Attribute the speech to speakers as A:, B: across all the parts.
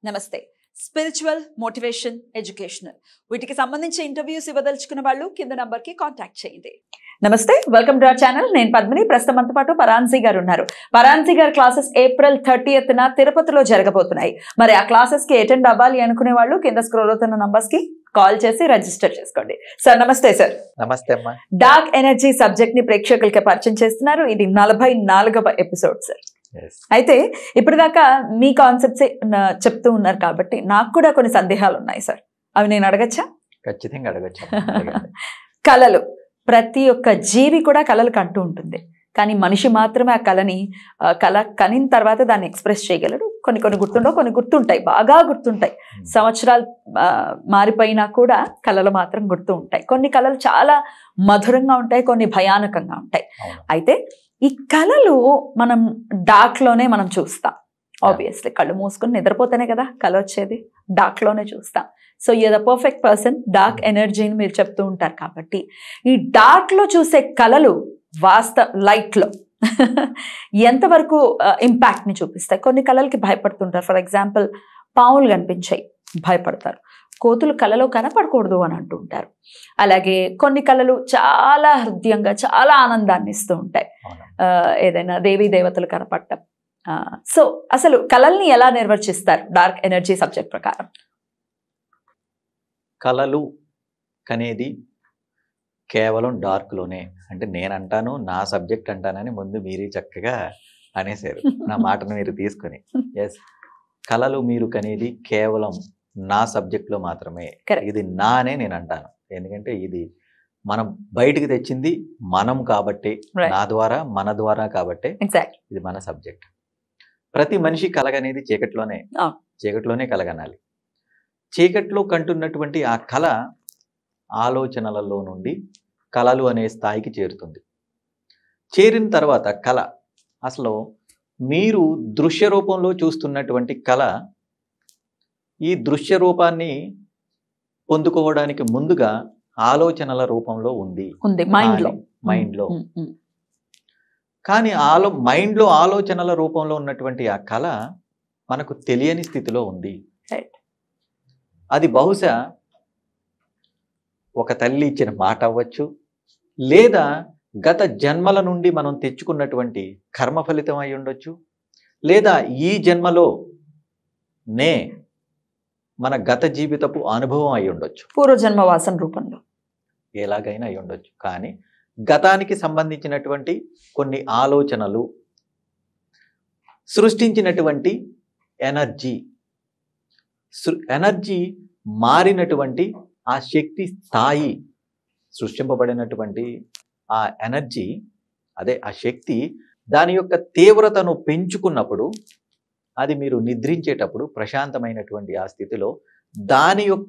A: నమస్తే spiritual motivation educational వీటికి సంబంధించి ఇంటర్వ్యూస్ ఇవ్వదలుచుకున్న వాళ్ళు కింద నంబర్ కి కాంటాక్ట్ చేయండి నమస్తే వెల్కమ్ టు అవర్ ఛానల్ నేను పద్మిని ప్రస్తుతం మనతో పాటు పరాన్సీ గారు ఉన్నారు పరాన్సీ గారి క్లాసెస్ ఏప్రిల్ థర్టీఎత్ న తిరుపతిలో జరగబోతున్నాయి మరి ఆ క్లాసెస్ కి అటెండ్ అవ్వాలి అనుకునే వాళ్ళు కింద స్క్రోల్ అవుతున్న నంబర్స్ కి కాల్ చేసి రిజిస్టర్ చేసుకోండి సార్ నమస్తే సార్
B: నమస్తే అమ్మా
A: డార్క్ ఎనర్జీ సబ్జెక్ట్ ని ప్రేక్షకులకి పరిచయం చేస్తున్నారు ఇది నలభై నాలుగవ ఎపిసోడ్ సార్ అయితే ఇప్పటిదాకా మీ కాన్సెప్ట్స్ చెప్తూ ఉన్నారు కాబట్టి నాకు కూడా కొన్ని సందేహాలు ఉన్నాయి సార్ అవి నేను అడగచ్చా
B: ఖచ్చితంగా అడగచ్చు అమ్మా. అడగండి.
A: కళలు ప్రతి ఒక్క జీవి కూడా కళలు కంటూ ఉంటుంది కానీ మనిషి మాత్రమే ఆ కళని ఆ, కళ కనిన తర్వాత దాన్ని ఎక్స్ప్రెస్ చేయగలడు కొన్ని కొన్ని గుర్తుండవు కొన్ని గుర్తుంటాయి బాగా గుర్తుంటాయి సంవత్సరాలు ఆ, మారిపోయినా కూడా కళలు మాత్రం గుర్తు ఉంటాయి కొన్ని కళలు చాలా మధురంగా ఉంటాయి కొన్ని భయానకంగా ఉంటాయి
B: అవును.
A: అయితే ఈ కళలు మనం డార్క్ లోనే మనం చూస్తాం ఆబ్వియస్లీ కళ్ళు మూసుకొని నిద్రపోతేనే కదా కళ వచ్చేది డార్క్ లోనే చూస్తాం so you the perfect person dark ఎనర్జీని మీరు చెప్తూ ఉంటారు కాబట్టి ఈ డార్క్ లో చూసే కళలు వాస్త లైట్ లో ఎంతవరకు ఇంపాక్ట్ ని చూపిస్తాయి కొన్ని కళలకి భయపడుతుంటారు ఫర్ ఎగ్జాంపుల్ పావులు కనిపించాయి భయపడతారు కోతులు కళలో కనపడకూడదు అని అంటూ ఉంటారు అలాగే కొన్ని కళలు చాలా హృదయంగా చాలా ఆనందాన్ని ఇస్తూ ఉంటాయి
B: అవును.
A: ఆ, ఏదైనా దేవీ దేవతలు కనపడటం సో అసలు కళల్ని ఎలా నిర్వర్తిస్తారు డార్క్ ఎనర్జీ సబ్జెక్ట్ ప్రకారం
B: కళలు కనేది కేవలం డార్క్లోనే అంటే నేను అంటాను నా సబ్జెక్ట్ అంటానని ముందు మీరే చక్కగా అనేసారు నా మాటను మీరు తీసుకొని ఎస్ కళలు మీరు కనేది కేవలం నా సబ్జెక్ట్లో మాత్రమే
A: Correct.
B: ఇది నానే నేను అంటాను ఎందుకంటే ఇది మనం బయటికి తెచ్చింది మనం కాబట్టి
A: Right.
B: నా ద్వారా మన ద్వారా కాబట్టే
A: ఎగ్జాక్ట్
B: ఇది మన సబ్జెక్ట్ ప్రతి మనిషి కలగనేది చీకట్లోనే
A: ఆ.
B: చీకట్లోనే కలగనాలి చీకట్లో కంటున్నటువంటి ఆ కళ ఆలోచనలలో నుండి కళలు అనే స్థాయికి చేరుతుంది చేరిన తర్వాత కళ అసలు మీరు దృశ్య రూపంలో చూస్తున్నటువంటి కళ ఈ దృశ్య రూపాన్ని పొందుకోవడానికి ముందుగా ఆలోచనల రూపంలో ఉంది
A: ఉంది మైండ్ లో
B: మైండ్లో
A: ఉమ్, ఉమ్.
B: కానీ ఆలో మైండ్లో ఆలోచనల రూపంలో ఉన్నటువంటి ఆ కళ మనకు తెలియని స్థితిలో ఉంది
A: Right.
B: అది బహుశా ఒక తల్లి ఇచ్చిన మాట అవ్వచ్చు లేదా గత జన్మల నుండి మనం తెచ్చుకున్నటువంటి కర్మ ఫలితం అయి ఉండొచ్చు లేదా ఈ జన్మలో నే మన గత జీవితపు అనుభవం అయి ఉండొచ్చు
A: పూర్వజన్మ వాసన రూపంలో
B: ఎలాగైనా అయి ఉండొచ్చు కానీ గతానికి సంబంధించినటువంటి కొన్ని ఆలోచనలు సృష్టించినటువంటి ఎనర్జీ సృ- ఎనర్జీ మారినటువంటి ఆ శక్తి స్థాయి సృష్టింపబడినటువంటి ఆ ఎనర్జీ అదే ఆ శక్తి దాని యొక్క తీవ్రతను పెంచుకున్నప్పుడు అది మీరు నిద్రించేటప్పుడు ప్రశాంతమైనటువంటి ఆ స్థితిలో దాని యొక్క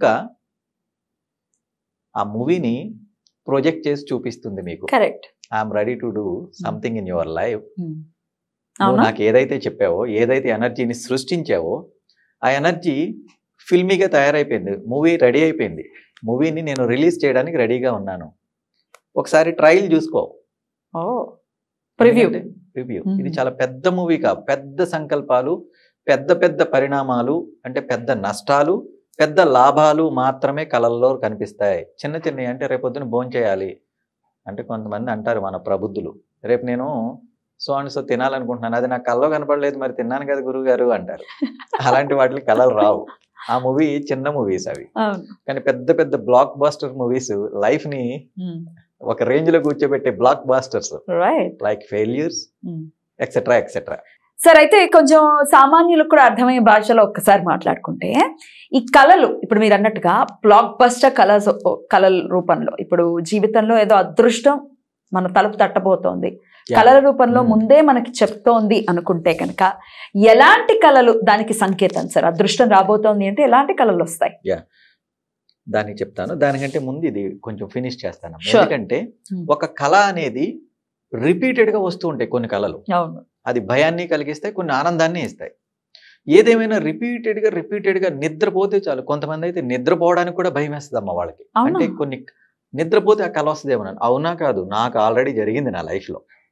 B: ఆ మూవీని ప్రొజెక్ట్ చేసి చూపిస్తుంది మీకు
A: correct
B: I'm ready to do something in your life నువ్వు
A: అవునా
B: నాకు ఏదైతే చెప్పావో ఏదైతే ఎనర్జీని సృష్టించావో ఆ ఎనర్జీ ఫిల్మీగా తయారైపోయింది మూవీ రెడీ అయిపోయింది మూవీని నేను రిలీజ్ చేయడానికి రెడీగా ఉన్నాను ఒకసారి ట్రయల్ చూసుకో
A: ఓ ప్రివ్యూ
B: రివ్యూ
A: Mhm.
B: ఇది చాలా పెద్ద మూవీ కా పెద్ద సంకల్పాలు పెద్ద పెద్ద పరిణామాలు అంటే పెద్ద నష్టాలు పెద్ద లాభాలు మాత్రమే కళల్లో కనిపిస్తాయి చిన్న చిన్నవి అంటే రేపొద్దున భోంచేయాలి అంటే కొంతమంది అంటారు మన ప్రబుద్ధులు రేపు నేను సో అండ్ సో తినాలనుకుంటున్నాను అది నాకు కల్లో కనపడలేదు మరి తిన్నాను కదా గురువు గారు అంటారు అలాంటి వాటికి కళలు రావు ఆ మూవీ చిన్న మూవీస్ అవి
A: అవును
B: కానీ పెద్ద పెద్ద బ్లాక్ బాస్టర్ మూవీస్ లైఫ్ ని ఒక రేంజ్ లో కూర్చోబెట్టే blockbusters
A: right
B: like failures etcetera etcetera
A: sir అయితే కొంచెం సామాన్యులకు కూడా అర్థమయ్యే భాషలో ఒక్కసారి మాట్లాడుకుంటే ఈ కళలు ఇప్పుడు మీరు అన్నట్టుగా బ్లాక్ బస్టర్ కళ కళల రూపంలో ఇప్పుడు జీవితంలో ఏదో అదృష్టం మన తలుపు తట్టబోతోంది కళల రూపంలో
B: Hmm.
A: ముందే మనకి చెప్తోంది అనుకుంటే కనుక ఎలాంటి కళలు దానికి సంకేతం సార్ అదృష్టం రాబోతోంది అంటే ఎలాంటి కళలు వస్తాయి
B: దానికి చెప్తాను దానికంటే ముందు ఇది కొంచెం ఫినిష్ చేస్తాను
A: Sure.
B: ఎందుకంటే
A: Hmm.
B: ఒక కళ అనేది రిపీటెడ్ గా వస్తూ ఉంటాయి కొన్ని కళలు
A: అవును
B: అది భయాన్ని కలిగిస్తాయి కొన్ని ఆనందాన్ని ఇస్తాయి ఏదేమైనా రిపీటెడ్ గా రిపీటెడ్ గా నిద్రపోతే చాలు కొంతమంది అయితే నిద్రపోవడానికి కూడా భయం వేస్తుంది అమ్మ వాళ్ళకి
A: అవునా?
B: అంటే కొన్ని నిద్రపోతే ఆ కళ వస్తుందేమో అవునా కాదు నాకు ఆల్రెడీ జరిగింది నా లైఫ్ లో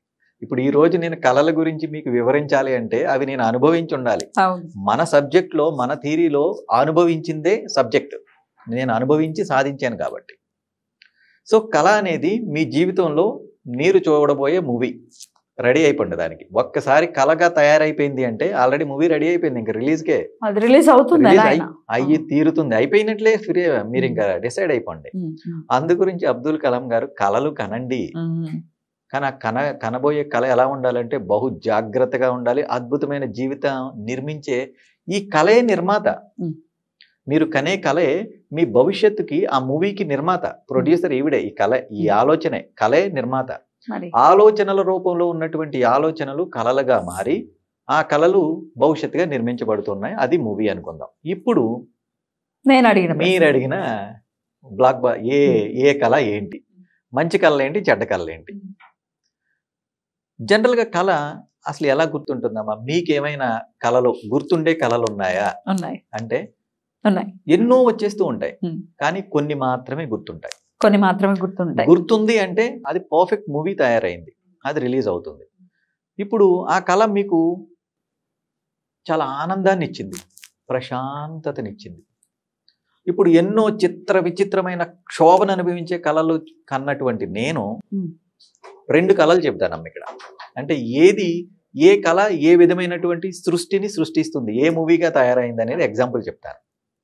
B: ఇప్పుడు ఈ రోజు నేను కళల గురించి మీకు వివరించాలి అంటే అవి నేను అనుభవించి ఉండాలి
A: అవును
B: మన సబ్జెక్ట్ లో మన థీరీలో అనుభవించిందే సబ్జెక్ట్ నేను అనుభవించి సాధించాను కాబట్టి సో కళ అనేది మీ జీవితంలో మీరు చూడబోయే మూవీ రెడీ అయిపోండి దానికి ఒక్కసారి కళగా తయారైపోయింది అంటే ఆల్రెడీ మూవీ రెడీ అయిపోయింది ఇంకా రిలీజ్కే
A: అది రిలీజ్ అవుతుంది
B: Release
A: ఎలా
B: అయ్యి-
A: అయినా.
B: అయ్యి తీరుతుంది అయిపోయినట్లే ఫ్రీ మీరు ఇంకా డిసైడ్ అయిపోండి
A: ఉమ్, ఉమ్,
B: అందు గురించి అబ్దుల్ కలాం గారు కళలు కనండి
A: ఉమ్.
B: కానీ ఆ కన కనబోయే కళ ఎలా ఉండాలంటే బహు జాగ్రత్తగా ఉండాలి అద్భుతమైన జీవితం నిర్మించే ఈ కళే నిర్మాత
A: మ్.
B: మీరు కనే కళే మీ భవిష్యత్తుకి ఆ మూవీకి నిర్మాత ప్రొడ్యూసర్ ఈవిడే ఈ కళ ఈ
A: మ్.
B: ఆలోచనే కళే నిర్మాత
A: మరి
B: ఆలోచనల రూపంలో ఉన్నటువంటి ఆలోచనలు కళలుగా మారి ఆ కళలు భవిష్యత్తుగా నిర్మించబడుతున్నాయి అది మూవీ అనుకుందాం ఇప్పుడు
A: నేను అడిగిన ప్రశ్న.
B: మీరు అడిగిన బ్లాక్ బా ఏ ఏ కళ ఏంటి మంచి కళలు ఏంటి చెడ్డ కళలు ఏంటి జనరల్గా కళ అసలు ఎలా గుర్తుంటుందమ్మా మీకేమైనా కళలు గుర్తుండే కళలు ఉన్నాయా
A: ఉన్నాయి
B: అంటే
A: ఉన్నాయి
B: ఎన్నో వచ్చేస్తూ ఉంటాయి
A: Hmm.
B: కానీ కొన్ని మాత్రమే గుర్తుంటాయి
A: కొన్ని మాత్రమే గుర్తుంటాయి
B: గుర్తుంది అంటే అది పర్ఫెక్ట్ మూవీ తయారైంది అది రిలీజ్ అవుతుంది ఇప్పుడు ఆ కళ మీకు చాలా ఆనందాన్ని ఇచ్చింది ప్రశాంతతనిచ్చింది ఇప్పుడు ఎన్నో చిత్ర విచిత్రమైన క్షోభను అనుభవించే కళలు కన్నటువంటి నేను
A: Hmm.
B: రెండు కళలు చెప్తానమ్మ ఇక్కడ అంటే ఏది ఏ కళ ఏ విధమైనటువంటి సృష్టిని సృష్టిస్తుంది ఏ మూవీగా తయారైంది అనేది ఎగ్జాంపుల్ చెప్తాను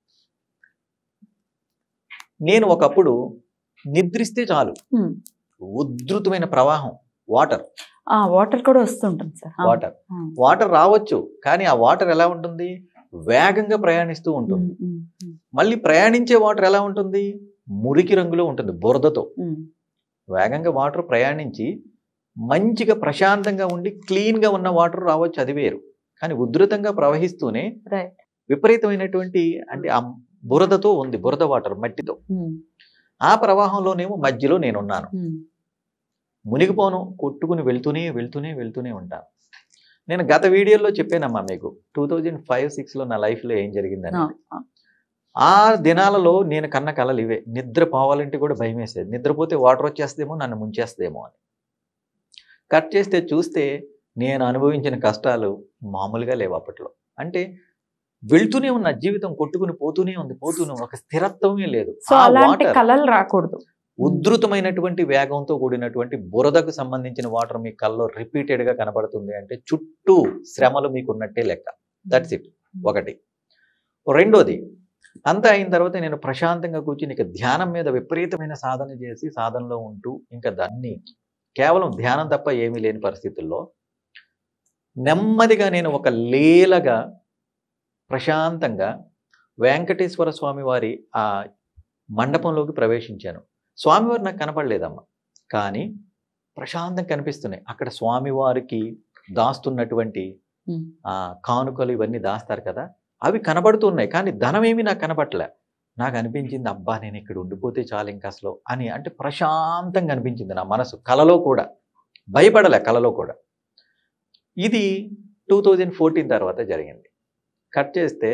B: నేను ఒకప్పుడు నిద్రిస్తే చాలు
A: ఉమ్.
B: ఉధృతమైన ప్రవాహం వాటర్
A: ఆ వాటర్ కూడా వస్తుంటుంది సార్ ఆ,
B: వాటర్
A: ఆ.
B: వాటర్ రావచ్చు కానీ ఆ వాటర్ ఎలా ఉంటుంది వేగంగా ప్రయాణిస్తూ ఉంటుంది
A: ఉమ్, ఉమ్, ఉమ్,
B: మళ్ళీ ప్రయాణించే వాటర్ ఎలా ఉంటుంది మురికి రంగులో ఉంటుంది బురదతో
A: ఉమ్.
B: వేగంగా వాటర్ ప్రయాణించి మంచిగా ప్రశాంతంగా ఉండి క్లీన్గా ఉన్న వాటర్ రావచ్చు అది వేరు కానీ ఉధృతంగా ప్రవహిస్తూనే
A: Right.
B: విపరీతమైనటువంటి అంటే ఆ బురదతో ఉంది బురద వాటర్ మట్టితో
A: ఉమ్,
B: ఆ ప్రవాహంలోనేమో మధ్యలో నేనున్నాను
A: ఉమ్.
B: మునిగిపోను కొట్టుకుని వెళ్తూనే వెళ్తూనే వెళ్తూనే ఉంటాను నేను గత వీడియోలో చెప్పానమ్మా మీకు టూ థౌజండ్ ఫైవ్ సిక్స్లో నా లైఫ్లో ఏం జరిగిందని
A: ఆ, ఆ.
B: ఆ దినాలలో నేను కన్న కలలు ఇవే నిద్ర పోవాలంటే కూడా భయం వేసేది నిద్రపోతే వాటర్ వచ్చేస్తేమో నన్ను ముంచేస్తేమో అని కట్ చేస్తే చూస్తే నేను అనుభవించిన కష్టాలు మామూలుగా లేవు అప్పట్లో అంటే వెళ్తూనే ఉన్న జీవితం కొట్టుకుని పోతూనే ఉంది పోతూనే ఉంది. ఒక స్థిరత్వమే లేదు
A: సో
B: ఆ
A: అలాంటి
B: water-
A: కళలు రాకూడదు
B: ఉధృతమైనటువంటి వేగంతో కూడినటువంటి బురదకు సంబంధించిన వాటర్ మీ కల్లో రిపీటెడ్ గా కనబడుతుంది అంటే చుట్టూ శ్రమలు మీకు ఉన్నట్టే లెక్క దట్స్ ఇట్ ఒకటి రెండోది అంతా అయిన తర్వాత నేను ప్రశాంతంగా కూర్చుని ఇక ధ్యానం మీద విపరీతమైన సాధన చేసి సాధనలో ఉంటూ ఇంకా దాన్ని కేవలం ధ్యానం తప్ప ఏమీ లేని పరిస్థితుల్లో నెమ్మదిగా నేను ఒక లీలగా ప్రశాంతంగా వెంకటేశ్వర స్వామి వారి ఆ మండపంలోకి ప్రవేశించాను స్వామివారు నాకు కనపడలేదమ్మా కానీ ప్రశాంతం కనిపిస్తున్నాయి అక్కడ స్వామివారికి దాస్తున్నటువంటి
A: ఉమ్.
B: ఆ కానుకలు ఇవన్నీ దాస్తారు కదా అవి కనబడుతున్నాయి కానీ ధనం ఏమీ నాకు కనపడలే నాకు అనిపించింది అబ్బా నేను ఇక్కడ ఉండిపోతే చాలు ఇంకా అసలు అని అంటే ప్రశాంతంగా అనిపించింది నా మనసు కలలో కూడా భయపడలే కలలో కూడా ఇది టూ థౌజండ్ ఫోర్టీన్ తర్వాత జరిగింది కట్ చేస్తే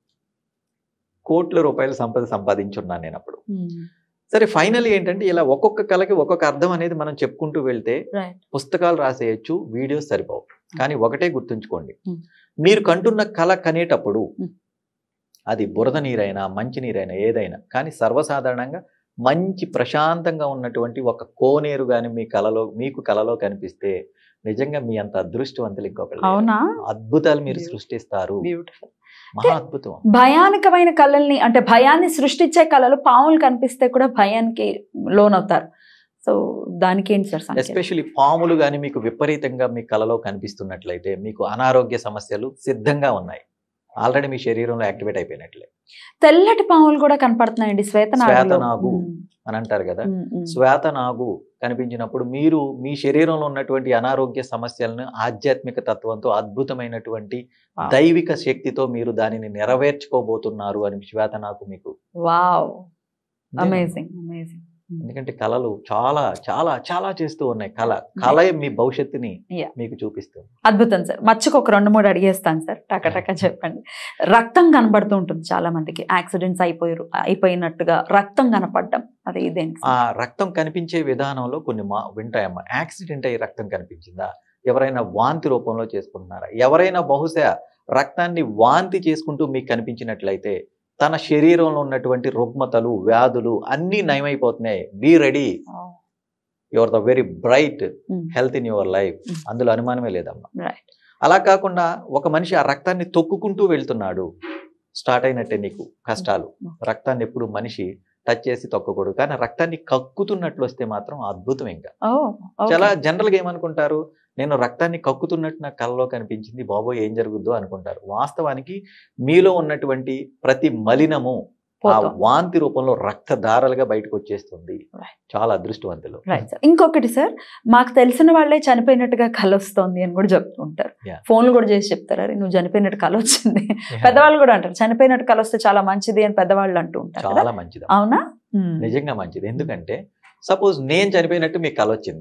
B: కోట్ల రూపాయల సంపద సంపాదించున్నాను నేను అప్పుడు
A: ఉమ్.
B: సరే ఫైనల్ ఏంటంటే ఇలా ఒక్కొక్క కళకి ఒక్కొక్క అర్థం అనేది మనం చెప్పుకుంటూ వెళ్తే
A: Right.
B: పుస్తకాలు రాసేయచ్చు వీడియోస్ సరిపోవు కానీ ఒకటే గుర్తుంచుకోండి
A: Hmm.
B: మీరు కంటున్న కళ కనేటప్పుడు
A: Hmm.
B: అది బురద నీరైనా మంచి నీరైనా ఏదైనా కానీ సర్వసాధారణంగా మంచి ప్రశాంతంగా ఉన్నటువంటి ఒక కోనేరు కానీ మీ కళలో మీకు కళలో కనిపిస్తే నిజంగా మీ అంత అదృష్టవంతులు ఇంకొకరు లేరు.
A: అవునా
B: అద్భుతాలు మీరు
A: Beautiful.
B: సృష్టిస్తారు
A: బ్యూటిఫుల్
B: మహా అద్భుతం
A: భయానకమైన కళల్ని అంటే భయాన్ని సృష్టించే కళలు పాములు కనిపిస్తే కూడా భయానికి లోనవుతారు సో దానికి ఏంటి సార్ సంకేతం?
B: ఎస్పెషల్లీ పాములు కానీ మీకు విపరీతంగా మీ కళలో కనిపిస్తున్నట్లయితే మీకు అనారోగ్య సమస్యలు సిద్ధంగా ఉన్నాయి ఆల్రెడీ మీ శరీరంలో యాక్టివేట్ అయిపోయినట్లే
A: తెల్లటి పాములు కూడా కనపడుతున్నాయండి శ్వేతనాగులు
B: శ్వేతనాగు. అని అంటారు కదా శ్వేత నాగు కనిపించినప్పుడు మీరు మీ శరీరంలో ఉన్నటువంటి అనారోగ్య సమస్యలను ఆధ్యాత్మిక తత్వంతో అద్భుతమైనటువంటి
A: Wow.
B: దైవిక శక్తితో మీరు దానిని నెరవేర్చుకోబోతున్నారు అని శ్వేత నాకు మీకు
A: వావ్
B: అంతే.
A: అమేజింగ్ అమేజింగ్
B: ఎందుకంటే కళలు చాలా చాలా చాలా చేస్తూ ఉన్నాయి కళ కళ మీ భవిష్యత్తుని
A: Yeah.
B: మీకు చూపిస్తుంది
A: అద్భుతం సార్ మచ్చుకు ఒక రెండు మూడు అడిగేస్తాను సార్ టక చెప్పండి రక్తం కనబడుతూ ఉంటుంది చాలా మందికి యాక్సిడెంట్స్ అయిపోయారు అయిపోయినట్టుగా రక్తం కనపడడం అది ఇదేంటి
B: ఆ రక్తం కనిపించే విధానంలో కొన్ని మా వింటాయమ్మా యాక్సిడెంట్ అయ్యి రక్తం కనిపించిందా ఎవరైనా వాంతి రూపంలో చేసుకుంటున్నారా ఎవరైనా బహుశా రక్తాన్ని వాంతి చేసుకుంటూ మీకు కనిపించినట్లయితే తన శరీరంలో ఉన్నటువంటి రుగ్మతలు వ్యాధులు అన్నీ నయమైపోతున్నాయి be ready your the very bright
A: Mm.
B: Health in your life
A: Mm.
B: అందులో అనుమానమే లేదమ్మా
A: Right.
B: అలా కాకుండా ఒక మనిషి ఆ రక్తాన్ని తొక్కుకుంటూ వెళ్తున్నాడు స్టార్ట్ అయినట్టే నీకు కష్టాలు
A: Mm.
B: రక్తాన్ని ఎప్పుడు మనిషి టచ్ చేసి తొక్కకూడదు కానీ రక్తాన్ని కక్కుతున్నట్లు వస్తే మాత్రం అద్భుతం ఇంకా చాలా జనరల్గా ఏమనుకుంటారు నేను రక్తాన్ని కక్కుతున్నట్టు నాకు కళ్ళలో కనిపించింది బాబోయ్ ఏం జరుగుద్దో అనుకుంటారు వాస్తవానికి మీలో ఉన్నటువంటి ప్రతి మలినము ఆ వాంతి రూపంలో రక్తధారలుగా బయటకు వచ్చేస్తుంది
A: Right.
B: చాలా అదృష్టవంతులు
A: రైట్ సార్ ఇంకొకటి సార్ మాకు తెలిసిన వాళ్ళే చనిపోయినట్టుగా కళ వస్తోంది అని కూడా చెప్తూ ఉంటారు
B: Yeah.
A: ఫోన్లు కూడా చేసి చెప్తారు "అరే, నువ్వు చనిపోయినట్టు కళ వచ్చింది పెద్దవాళ్ళు కూడా అంటారు చనిపోయినట్టు కళ వస్తే చాలా మంచిది అని పెద్దవాళ్ళు అంటూ ఉంటారు కదా
B: చాలా మంచిది
A: అవునా మ్మ్.
B: నిజంగా మంచిది ఎందుకంటే సపోజ్ నేను చనిపోయినట్టు మీకు కల వచ్చింది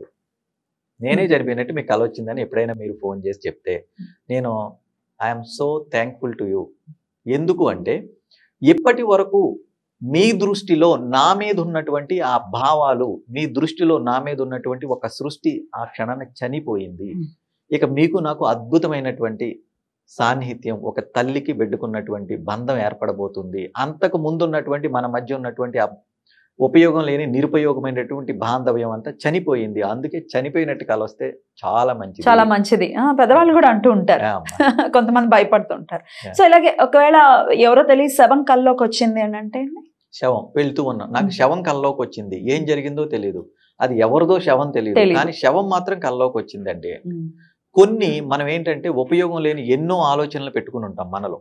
B: నేనే
A: Hmm.
B: చనిపోయినట్టు మీకు కల వచ్చిందని ఎప్పుడైనా మీరు ఫోన్ చేసి చెప్తే నేను I'm so thankful to you ఎందుకు అంటే ఇప్పటి వరకు మీ దృష్టిలో నా మీద ఉన్నటువంటి ఆ భావాలు మీ దృష్టిలో నా మీద ఉన్నటువంటి ఒక సృష్టి ఆ క్షణాన చనిపోయింది
A: Hmm.
B: ఇక మీకు నాకు అద్భుతమైనటువంటి సాన్నిహిత్యం ఒక తల్లికి బిడ్డకున్నటువంటి బంధం ఏర్పడబోతుంది అంతకు ముందు ఉన్నటువంటి మన మధ్య ఉన్నటువంటి ఆ ఉపయోగం లేని నిరుపయోగమైనటువంటి బాంధవ్యం అంతా చనిపోయింది అందుకే చనిపోయినట్టు కలొస్తే చాలా మంచిది
A: చాలా మంచిది ఆ, పెద్దవాళ్ళు కూడా అంటూ ఉంటారు
B: ఆ, అమ్మా.
A: కొంతమంది భయపడుతుంటారు
B: Yeah.
A: సో ఇలాగే ఒకవేళ ఎవరో తెలియదు శవం కల్లోకి వచ్చింది అని అంటే
B: శవం వెళ్తూ ఉన్నాం నాకు
A: Hmm.
B: శవం కల్లోకి వచ్చింది ఏం జరిగిందో తెలియదు అది ఎవరిదో శవం తెలియదు
A: తెలీదు.
B: కానీ శవం మాత్రం కల్లోకి వచ్చిందంటే కొన్ని మనం ఏంటంటే ఉపయోగం లేని ఎన్నో ఆలోచనలు పెట్టుకుని ఉంటాం మనలో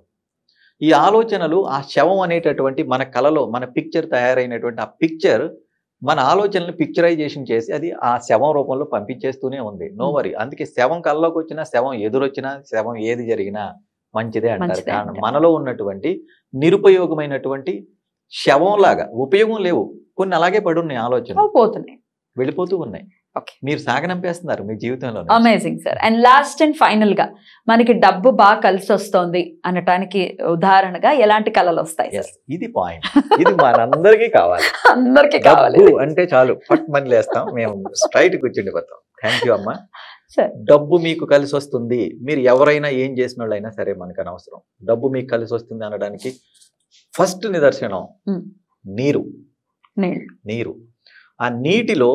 B: ఈ ఆలోచనలు ఆ శవం అనేటటువంటి మన కళలో మన పిక్చర్ తయారైనటువంటి ఆ పిక్చర్ మన ఆలోచనలు పిక్చరైజేషన్ చేసి అది ఆ శవం రూపంలో పంపించేస్తూనే ఉంది నో వరీ అందుకే శవం కల్లోకి వచ్చినా శవం ఎదురొచ్చినా శవం ఏది జరిగినా మంచిదే అంటారు
A: మంచిదే
B: కారణం
A: అంటారు.
B: మనలో ఉన్నటువంటి నిరుపయోగమైనటువంటి శవంలాగా ఉపయోగం లేవు కొన్ని అలాగే పడి ఉన్నాయి ఆలోచనలు
A: పోతున్నాయి
B: వెళ్ళిపోతూ ఉన్నాయి
A: Okay.
B: మీరు సాగనంపేస్తున్నారు మీ జీవితంలో
A: amazing sir and last and final గా మనకి డబ్బు బాగా కలిసి వస్తోంది అనటానికి ఉదాహరణగా ఎలాంటి కళలు వస్తాయి సార్
B: ఇది పాయింట్ ఇది మనందరికీ కావాలి
A: అందరికీ కావాలి
B: డబ్బు అంటే చాలు పట్ మని లేస్తాం మేము స్ట్రైట్ కూర్చుండిపోతాం థ్యాంక్ యూ అమ్మా
A: Sure.
B: డబ్బు మీకు కలిసి వస్తుంది మీరు ఎవరైనా ఏం చేసిన వాళ్ళైనా సరే మనకు అనవసరం డబ్బు మీకు కలిసి వస్తుంది అనడానికి ఫస్ట్ నిదర్శనం
A: Hmm.
B: నీరు
A: నీళ్ళు
B: నీరు ఆ నీటిలో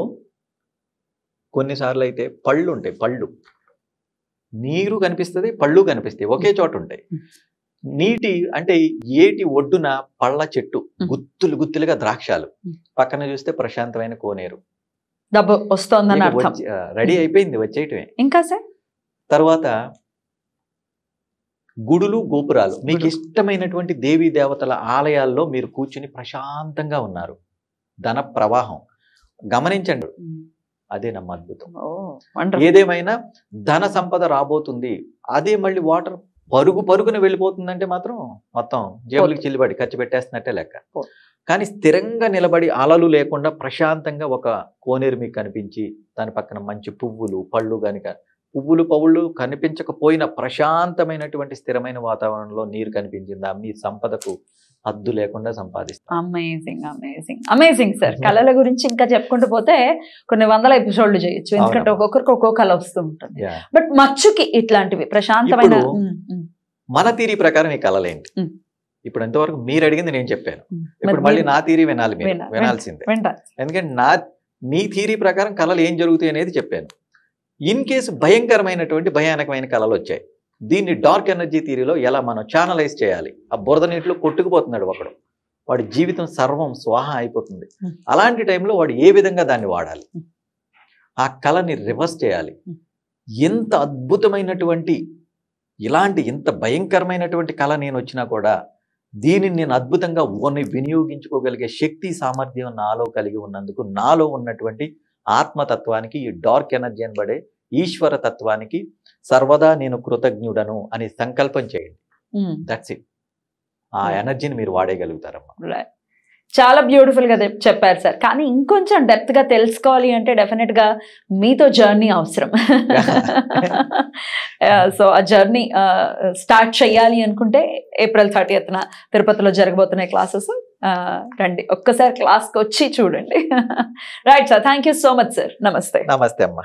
B: కొన్నిసార్లు అయితే పళ్ళు ఉంటాయి పళ్ళు నీరు కనిపిస్తుంది పళ్ళు కనిపిస్తాయి ఒకే చోట ఉంటాయి
A: Hmm.
B: నీటి అంటే ఏటి ఒడ్డున పళ్ళ చెట్టు
A: Hmm.
B: గుత్తులు గుత్తులుగా ద్రాక్షాలు
A: Hmm.
B: పక్కన చూస్తే ప్రశాంతమైన కోనేరు
A: డబ్బు వస్తోందని అర్థం
B: రెడీ అయిపోయింది వచ్చేయటమే
A: ఇంకా సార్
B: తర్వాత గుడులు గోపురాలు మీకు
A: గుడు.
B: ఇష్టమైనటువంటి దేవీ దేవతల ఆలయాల్లో మీరు కూర్చుని ప్రశాంతంగా ఉన్నారు ధన ప్రవాహం గమనించండి అదే నమ్మ అద్భుతం
A: ఓ వండర్ఫుల్
B: ఏదేమైనా ధన సంపద రాబోతుంది అదే మళ్ళీ వాటర్ పరుగు పరుగున వెళ్ళిపోతుందంటే మాత్రం మొత్తం జేబులకి చిల్లిబడి ఖర్చు పెట్టేస్తున్నట్టే లెక్క
A: పో-
B: కానీ స్థిరంగా నిలబడి అలలు లేకుండా ప్రశాంతంగా ఒక కోనేరు మీకు కనిపించి దాని పక్కన మంచి పువ్వులు పళ్ళు కనుక పువ్వులు పవ్వులు కనిపించకపోయిన ప్రశాంతమైనటువంటి స్థిరమైన వాతావరణంలో నీరు కనిపించిందా మీ సంపదకు హద్దు లేకుండా సంపాదిస్తారు
A: అమేజింగ్ అమేజింగ్ అమేజింగ్ సార్ కళల గురించి ఇంకా చెప్పుకుంటూ పోతే కొన్ని వందల ఎపిసోడ్లు చేయొచ్చు ఎందుకంటే
B: అవునమ్మా.
A: ఒక్కొక్కరికి ఒక్కో కళ వస్తూ ఉంటుంది
B: Yeah.
A: బట్ మచ్చుకి ఇట్లాంటివి ప్రశాంతమైన
B: ఇప్పుడు
A: ఉమ్, ఉమ్,
B: మన తీరి ప్రకారం ఈ కళలేంటి
A: ఉమ్.
B: ఇప్పుడు ఎంతవరకు మీరు అడిగింది నేను చెప్పాను
A: ఉమ్.
B: ఇప్పుడు
A: మరి
B: మళ్ళీ
A: మీరు
B: నా తీరి వినాలి మీరు
A: వినా-
B: వినాల్సిందే
A: వింటా
B: ఎందుకంటే నా మీ థీరీ ప్రకారం కళలు ఏం జరుగుతాయి అనేది చెప్పాను ఇన్ కేసు భయంకరమైనటువంటి భయానకమైన కళలు వచ్చాయి దీన్ని డార్క్ ఎనర్జీ థీరీలో ఎలా మనం ఛానలైజ్ చేయాలి ఆ బురద నీటిలో కొట్టుకుపోతున్నాడు ఒకడు వాడి జీవితం సర్వం స్వాహ అయిపోతుంది
A: Hmm.
B: అలాంటి టైంలో వాడు ఏ విధంగా దాన్ని వాడాలి
A: Hmm.
B: ఆ కళని రివర్స్ చేయాలి
A: Hmm.
B: ఎంత అద్భుతమైనటువంటి ఇలాంటి ఎంత భయంకరమైనటువంటి కళ నేను వచ్చినా కూడా దీనిని నేను అద్భుతంగా ఓన్ని వినియోగించుకోగలిగే శక్తి సామర్థ్యం నాలో కలిగి ఉన్నందుకు నాలో ఉన్నటువంటి ఆత్మతత్వానికి ఈ డార్క్ ఎనర్జీ అనబడే ఈశ్వర తత్వానికి సర్వదా నేను కృతజ్ఞుడను అని సంకల్పం చేయండి
A: ఉమ్.
B: దట్స్ ఇట్ ఆ
A: Yeah.
B: ఎనర్జీని మీరు వాడేయగలుగుతారమ్మా
A: Right. చాలా బ్యూటిఫుల్ గా చెప్- చెప్పారు సార్ కానీ ఇంకొంచెం డెప్త్ గా తెలుసుకోవాలి అంటే డెఫినెట్ గా మీతో జర్నీ అవసరం సో ఆ జర్నీ స్టార్ట్ చేయాలి అనుకుంటే ఏప్రిల్ థర్టీఎత్న తిరుపతిలో జరగబోతున్నాయి క్లాసెస్ రండి ఒక్కసారి క్లాస్కి వచ్చి చూడండి right sir thank you so much sir namaste
B: namaste అమ్మా